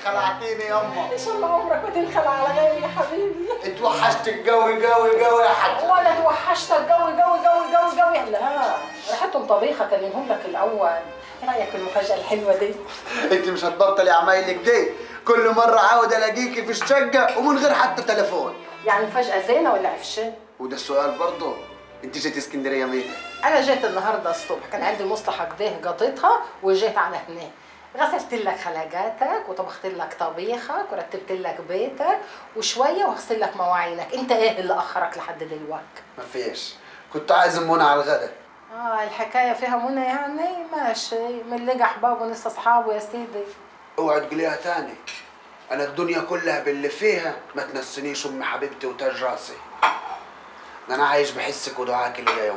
خلعتيني يما ان شاء الله عمرك ما تنخلع على غيري يا حبيبي اتوحشتك قوي قوي قوي يا حاج ولا توحشتك قوي قوي قوي قوي قوي لا ريحتهم طبيخه كلمهم لك الاول ايه رايك في المفاجاه الحلوه دي انت مش هتبطلي عمايلك دي كل مره عاود الاقيكي في الشقه ومن غير حتى تليفون يعني مفاجاه زينه ولا عفشه وده السؤال برضه انت جيتي اسكندريه مين انا جيت النهارده الصبح كان عندي مصلحه كده قضيتها وجيت على هنا غسلت لك خلاجاتك وطبخت لك طبيخك ورتبت لك بيتك وشويه وغسل لك مواعينك انت ايه اللي اخرك لحد دلوقتي مفيش كنت عايز منى على الغدا اه الحكايه فيها منى يعني ماشي من لقى احبابه ونص اصحابه يا سيدي اوعي تقوليها تاني انا الدنيا كلها باللي فيها ما تنسنيش ام حبيبتي وتاج راسي ده انا عايش بحسك ودعاك اللي يا يما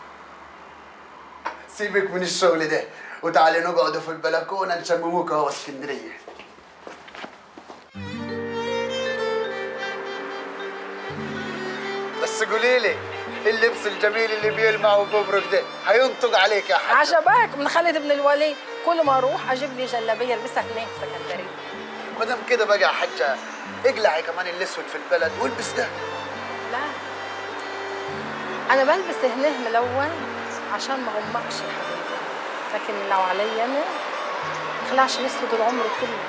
سيبك من الشغل ده وتعالي نقعدوا في البلكونه نشمموك اهو اسكندريه بس قولي لي اللبس الجميل اللي بيلمع وببرك ده هينطق عليك يا حاج عجبك من خالد بن الوليد كل ما اروح اجيب لي جلابيه البسها هناك سكندريه ما دام كده بقى يا حاجه اقلعي كمان الاسود في البلد والبس ده لا انا بلبس هناه ملون عشان ما غمقش يا حبيبي لكن لو عليا انا ما اخلعش الاسود العمر كله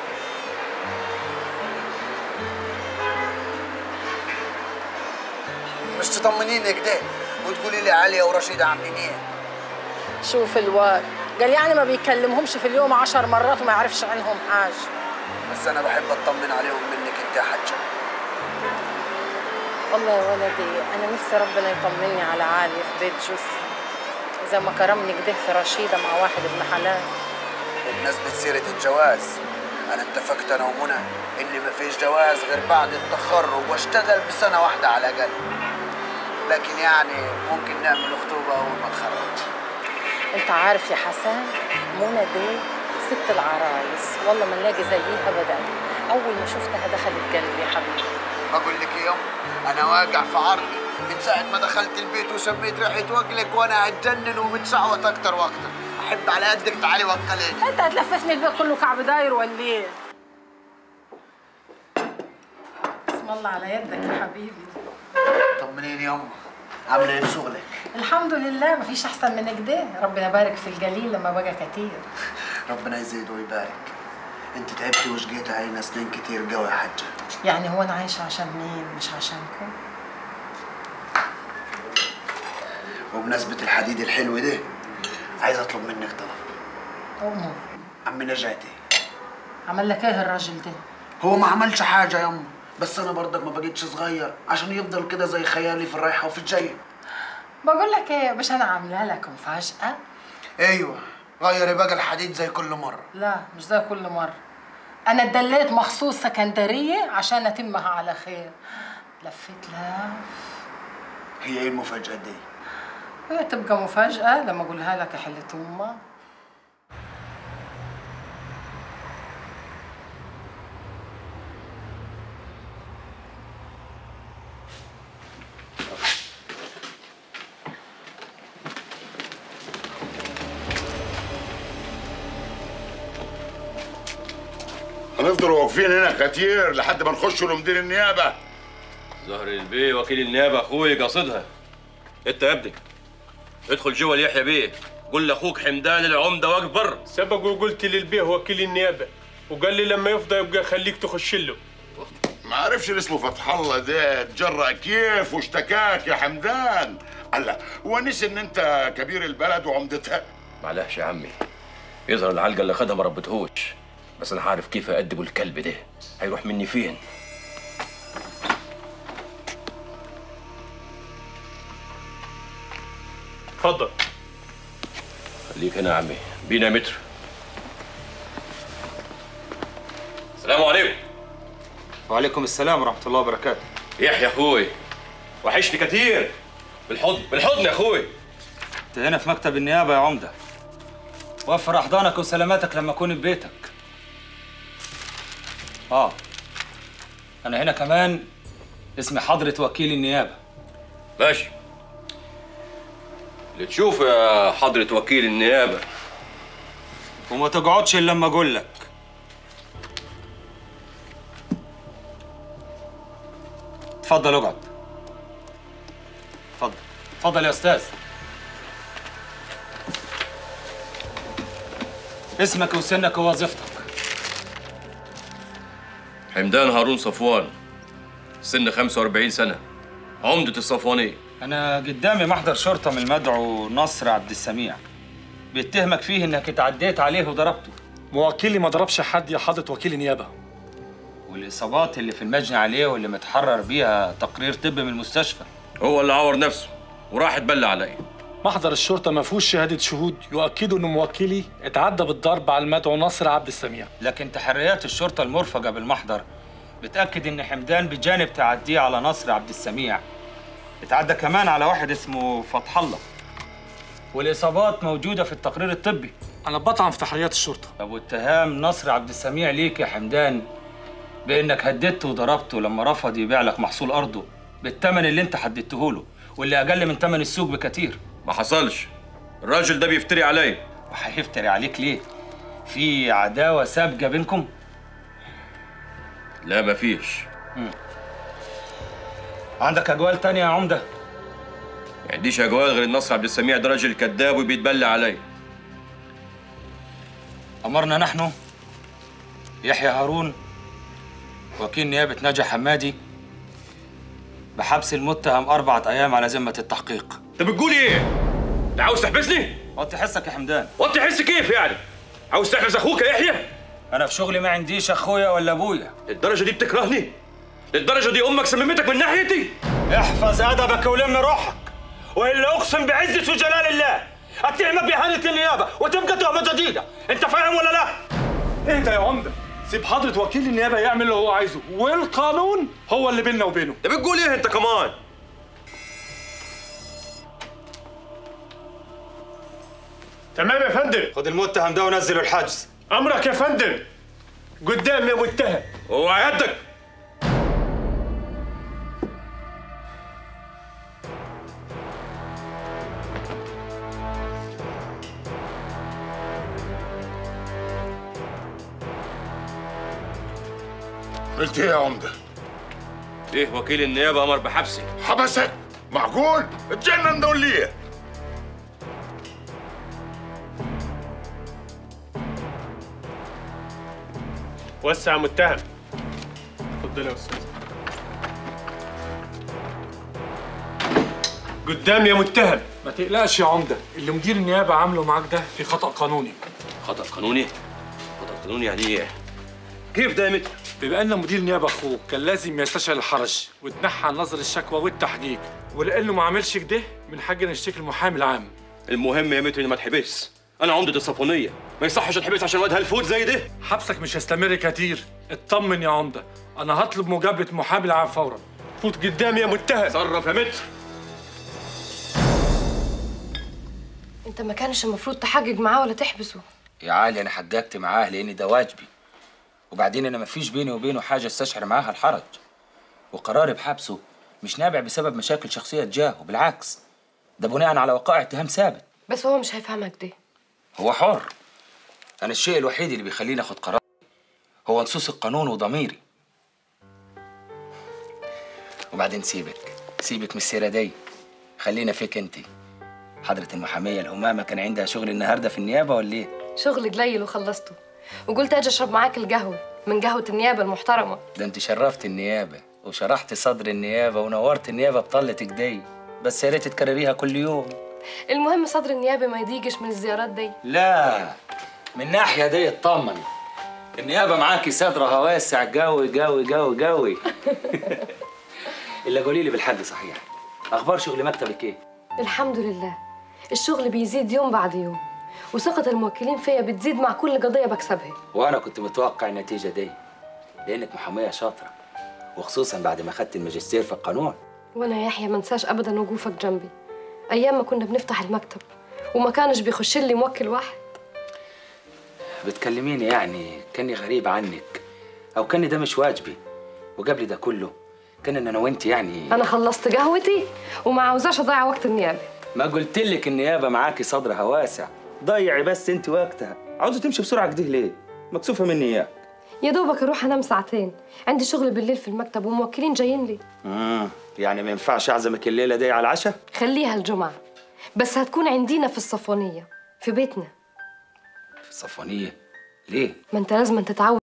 مش تطمنيني كده وتقولي لي عليا ورشيدة عاملين ايه شوف الواد قال يعني ما بيكلمهمش في اليوم عشر مرات وما يعرفش عنهم حاجه بس انا بحب اطمن عليهم منك انت يا حاجه والله يا ولدي انا نفسي ربنا يطمني على عالي في بيت جوزي زي ما كرمني كده في رشيده مع واحد ابن حلال وبمناسبة سيرة الجواز انا اتفقت انا ومنى ان مفيش جواز غير بعد التخرج واشتغل بسنة واحدة على الاقل لكن يعني ممكن نعمل خطوبة اول ما اتخرج انت عارف يا حسن منى دي ست العرايس والله ما نلاقي زيها ابدا اول ما شفتها دخلت قلبي يا حبيبي بقول لك يا يوم انا واقع في عرضي من ساعة ما دخلت البيت وشميت ريحة وكلك وانا هتجنن ومتشعوط اكتر واكتر احب على قدك تعالي وكليني انت هتلففني البيت كله كعب داير ولا ايه بسم الله على يدك يا حبيبي طمنيني يا عاملة ايه في شغلك؟ الحمد لله مفيش احسن من كده ربنا يبارك في الجليل لما بقى كتير ربنا يزيد ويبارك انت تعبتي وشقيتي علينا سنين كتير قوي يا حجة يعني هو انا عايشه عشان مين مش عشانكم وبمناسبة الحديد الحلو ده عايز اطلب منك طلب امه عمي نجاتي عمل لك ايه الراجل ده هو ما عملش حاجة يا أم بس أنا برضك ما بقيتش صغير عشان يفضل كده زي خيالي في الرايحة وفي الجاية بقول لك ايه مش انا عامله لك مفاجاه أيوه غيري بقى الحديد زي كل مرة لا مش زي كل مرة أنا اتدليت مخصوص سكندرية عشان أتمها على خير لفيت لف هي إيه المفاجأة دي؟ وهي تبقى مفاجأة لما أقولها لك يا حلة أمك هنفضل واقفين هنا كتير لحد ما نخش لمدير النيابه زهر البيه وكيل النيابه اخوي قاصدها انت يا ابني ادخل جوه ليحيى بيه قول لاخوك حمدان العمده واقف بره سبق وقلت للبيه وكيل النيابه وقال لي لما يفضى يبقى خليك تخش له ما عرفش اللي اسمه فتح الله ده اتجرأ كيف واشتكاك يا حمدان الله هو نسي ان انت كبير البلد وعمدتها معلش يا عمي يظهر العلقه اللي خدها ما ربتهوش بس انا عارف كيف اادب الكلب ده هيروح مني فين اتفضل خليك هنا يا عمي بينا متر السلام عليكم وعليكم السلام ورحمة الله وبركاته يحيى اخوي وحشني كتير بالحضن بالحضن يا اخوي انت هنا في مكتب النيابة يا عمدة وفر أحضانك وسلاماتك لما أكون في بيتك آه أنا هنا كمان اسمي حضرة وكيل النيابة ماشي اللي تشوفه يا حضرة وكيل النيابة وما تقعدش إلا لما أقول لك اتفضل اقعد اتفضل اتفضل يا استاذ اسمك وسنك ووظيفتك حمدان هارون صفوان سن 45 سنة عمدة الصفوانية انا قدامي محضر شرطه من المدعو نصر عبد السميع بيتهمك فيه انك اتعديت عليه وضربته موكلي ما ضربش حد يا حضرة وكيل النيابة والاصابات اللي في المجني عليه واللي متحرر بيها تقرير طبي من المستشفى هو اللي عور نفسه وراح اتبلى عليا محضر الشرطة ما فيهوش شهادة شهود يؤكدوا إن موكلي اتعدى بالضرب على المدعو ناصر عبد السميع لكن تحريات الشرطه المرفقه بالمحضر بتاكد ان حمدان بجانب تعديه على نصر عبد السميع اتعدى كمان على واحد اسمه فتح الله والاصابات موجوده في التقرير الطبي أنا بطعن في تحريات الشرطة طب واتهام نصر عبد السميع ليك يا حمدان بانك هددته وضربته لما رفض يبيع لك محصول ارضه بالثمن اللي انت حددته له واللي اقل من ثمن السوق بكتير ما حصلش الراجل ده بيفتري عليا وهيفتري عليك ليه في عداوه سابقه بينكم لا مفيش عندك اجوال تانية يا عمده ما عنديش اجوال غير النصر عبد السميع ده راجل كذاب وبيتبلى عليا أمرنا نحن يحيى هارون وكيل نيابة نجا حمادي بحبس المتهم أربعة أيام على ذمة التحقيق انت بتقول ايه؟ انت عاوز تحبسني؟ وطي حسك يا حمدان وانت تحس كيف يعني؟ عاوز تحبس اخوك يا يحيى؟ أنا في شغلي ما عنديش أخويا ولا أبويا للدرجة دي بتكرهني؟ للدرجة دي امك سممتك من ناحيتي؟ احفظ أدبك ولم روحك وإلا أقسم بعزة وجلال الله أتهمك بإهانة النيابة وتبقى تهمة جديدة أنت فاهم ولا لا؟ اهدى يا عمدة سيب حضرة وكيل النيابة يعمل اللي هو عايزه والقانون هو اللي بيننا وبينه انت بتقول ايه انت كمان؟ تمام يا فندم خد المتهم ده ونزله الحجز امرك يا فندم قدام يا متهم اوعى يدك قلت ايه يا عمده ايه وكيل النيابة امر بحبسي حبسك معقول اتجنن دول ليه وسع متهم اتفضل يا استاذ قدام يا متهم ما تقلقش يا عمدة اللي مدير النيابة عامله معاك ده في خطأ قانوني خطأ قانوني؟ خطأ قانوني يعني ايه؟ كيف ده يا متر؟ بما ان مدير النيابة اخوك كان لازم يستشعر الحرج وتنحى عن نظر الشكوى والتحقيق ولانه ما عملش كده من حقنا نشتكي المحامي العام المهم يا متر اني ما اتحبس انا عمدة الصفونية ما يصحش اتحبس عشان واد هالفوت زي ده حبسك مش هيستمر كتير اطمن يا عمدة انا هطلب مجابلة المحامي العام فورا فوت قدام يا متهم تصرف يا متر انت ما كانش المفروض تحقق معاه ولا تحبسه يا علي أنا حققت معاه لأن ده واجبي وبعدين أنا مفيش بيني وبينه حاجة استشعر معاها الحرج وقراري بحبسه مش نابع بسبب مشاكل شخصية تجاهه بالعكس ده بناء على وقائع اتهام ثابت بس هو مش هيفهمك ده هو حر أنا الشيء الوحيد اللي بيخليني أخد قرار هو نصوص القانون وضميري وبعدين سيبك سيبك من السيرة دي خلينا فيك انت حضرة المحامية الأمامة كان عندها شغل النهاردة في النيابة ولا إيه؟ شغل قليل وخلصته وقلت اجي اشرب معاك القهوه من قهوه النيابه المحترمه ده انت شرفت النيابة وشرحت صدر النيابة ونورت النيابة بطلة ايدي بس يا ريت تكرريها كل يوم المهم صدر النيابه ما يضيقش من الزيارات دي لا من ناحية دي اطمني النيابة معاكي صدرها واسع قوي قوي قوي قوي إلا قولي لي بالحق صحيح أخبار شغل مكتبك إيه؟ الحمد لله الشغل بيزيد يوم بعد يوم وثقة الموكلين فيا بتزيد مع كل قضية بكسبها وأنا كنت متوقع النتيجة دي لأنك محامية شاطرة وخصوصا بعد ما خدت الماجستير في القانون وانا يا يحيى ما انساش ابدا وقوفك جنبي ايام ما كنا بنفتح المكتب وما كانش بيخش لي موكل واحد بتكلميني يعني كاني غريب عنك أو كان ده مش واجبي وقبل ده كله كان إن أنا وأنت يعني انا خلصت قهوتي وما عاوزاش اضيع وقت النيابه ما قلت لك النيابة معاكي صدرها واسع ضيعي بس انت وقتها عاوزة تمشي بسرعة كده ليه؟ مكسوفة مني اياك يا دوبك اروح انام ساعتين عندي شغل بالليل في المكتب وموكلين جايين لي امم يعني ما ينفعش اعزمك الليله دي على العشاء خليها الجمعة بس هتكون عندينا في الصفونية في بيتنا في الصفانيه ليه ما انت لازم تتعود